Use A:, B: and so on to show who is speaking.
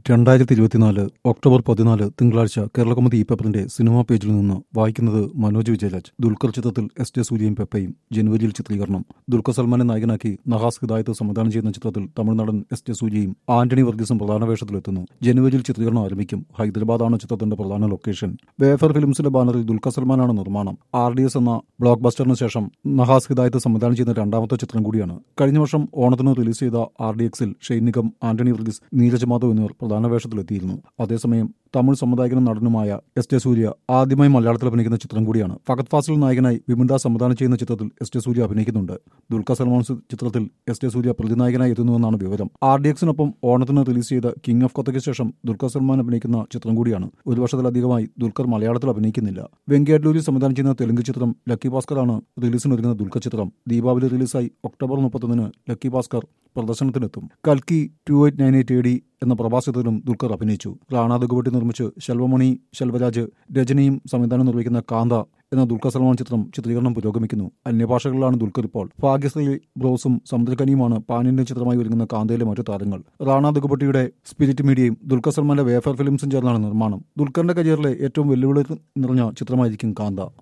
A: രണ്ടായിരത്തി ഇരുപത്തിനാല് ഒക്ടോബർ പതിനാല് തിങ്കളാഴ്ച കേരളകൗമുദി ഈ പേപ്പറിന്റെ സിനിമാ പേജിൽ നിന്ന് വായിക്കുന്നത് മനോജ് വിജയരാജ് ദുൽഖർ ചിത്രത്തിൽ എസ് ജെ സൂര്യയും പെപ്പയും ജനുവരിയിൽ ചിത്രീകരണം ദുൽഖർ സൽമാനെ നായകനാക്കി നഹാസ് ഹിദായത്ത് സംവിധാനം ചെയ്യുന്ന ചിത്രത്തിൽ തമിഴ്നാടൻ എസ് ജെ സൂര്യയും ആന്റണി വർഗീസും പ്രധാന വേഷത്തിലെത്തുന്നു ജനുവരിയിൽ ചിത്രീകരണം ആരംഭിക്കും ഹൈദരാബാദാണ് ചിത്രത്തിന്റെ പ്രധാന ലൊക്കേഷൻ വേഫർ ഫിലിംസിന്റെ ബാനറിൽ ദുൽഖർ സൽമാനാണ് നിർമ്മാണം ആർ ഡി എസ് എന്ന ബ്ലോക്ക് ബസ്റ്ററിന് ശേഷം നഹാസ് ഹിദായത്ത് സംവിധാനം ചെയ്യുന്ന രണ്ടാമത്തെ ചിത്രം കൂടിയാണ് കഴിഞ്ഞ വർഷം ഓണത്തിന് റിലീസ് ചെയ്ത ആർ ഡി എക്സിൽ ഷെയ്ൻ നിഗം ആന്റണി വർഗീസ് നീരജ് മാധവ് എന്നിവർ പ്രധാന വേഷത്തിലെത്തിയിരുന്നു അതേസമയം തമിഴ് സംവിധായകനും നടനുമായ എസ് ജെ സൂര്യ ആദ്യമായി മലയാളത്തിൽ അഭിനയിക്കുന്ന ചിത്രം കൂടിയാണ് ഫഗത് ഫാസിൽ നായകനായി വിമുൻദാസ് സംവിധാനം ചെയ്യുന്ന ചിത്രത്തിൽ എസ് ജെ സൂര്യ അഭിനയിക്കുന്നുണ്ട് ദുൽഖർ സൽമാൻ സി- ചിത്രത്തിൽ എസ് ജെ സൂര്യ പ്രതിനായകനായി എത്തുന്നുവെന്നാണ് വിവരം ആർ ഡി എക്സിനൊപ്പം ഓണത്തിന് റിലീസ് ചെയ്ത കിങ് ഓഫ് കൊത്തയ്ക്ക് ശേഷം ദുൽഖർ സൽമാൻ അഭിനയിക്കുന്ന ചിത്രം കൂടിയാണ് ഒരു വർഷത്തിലധികമായി ദുൽഖർ മലയാളത്തിൽ അഭിനയിക്കുന്നില്ല വെങ്കയ്യഡ്ലൂരി സംവിധാനം ചെയ്യുന്ന തെലുങ്ക് ചിത്രം ലക്കി ഭാസ്കറാണ് റിലീസിനൊരുങ്ങുന്ന ദുൽഖർ ചിത്രം ദീപാവലി റിലീസായി ഒക്ടോബർ മുപ്പത്തൊന്നിന് ലക്കി ഭാസ്കർ പ്രദർശനത്തിനെത്തും കൽക്കി two eight nine eight A D എന്ന പ്രവാസത്തിലും ദുൽഖർ അഭിനയിച്ചു റാണാ ദുഗുബട്ടി നിർമ്മിച്ച് ശെൽവമണി ശെൽവരാജ് രജനിയും സംവിധാനം നിർവഹിക്കുന്ന കാന്ത എന്ന ദുൽഖർ സൽമാൻ ചിത്രം ചിത്രീകരണം പുരോഗമിക്കുന്നു അന്യഭാഷകളിലാണ് ദുൽഖർ ഇപ്പോൾ ഭാഗ്യശ്രീ ബ്രോസും സമുദ്രകനിയുമാണ് പാൻ ഇന്ത്യൻ ചിത്രമായി ഒരുങ്ങുന്ന കാന്തയിലെ മറ്റു താരങ്ങൾ റാണാ ദുഗുബട്ടിയുടെ സ്പിരിറ്റ് മീഡിയയും ദുൽഖർ സൽമാന്റെ വേഫർ ഫിലിംസും ചേർന്നാണ് നിർമ്മാണം ദുൽഖറിന്റെ കരിയറിലെ ഏറ്റവും വെല്ലുവിളി നിറഞ്ഞ ചിത്രമായിരിക്കും കാന്ത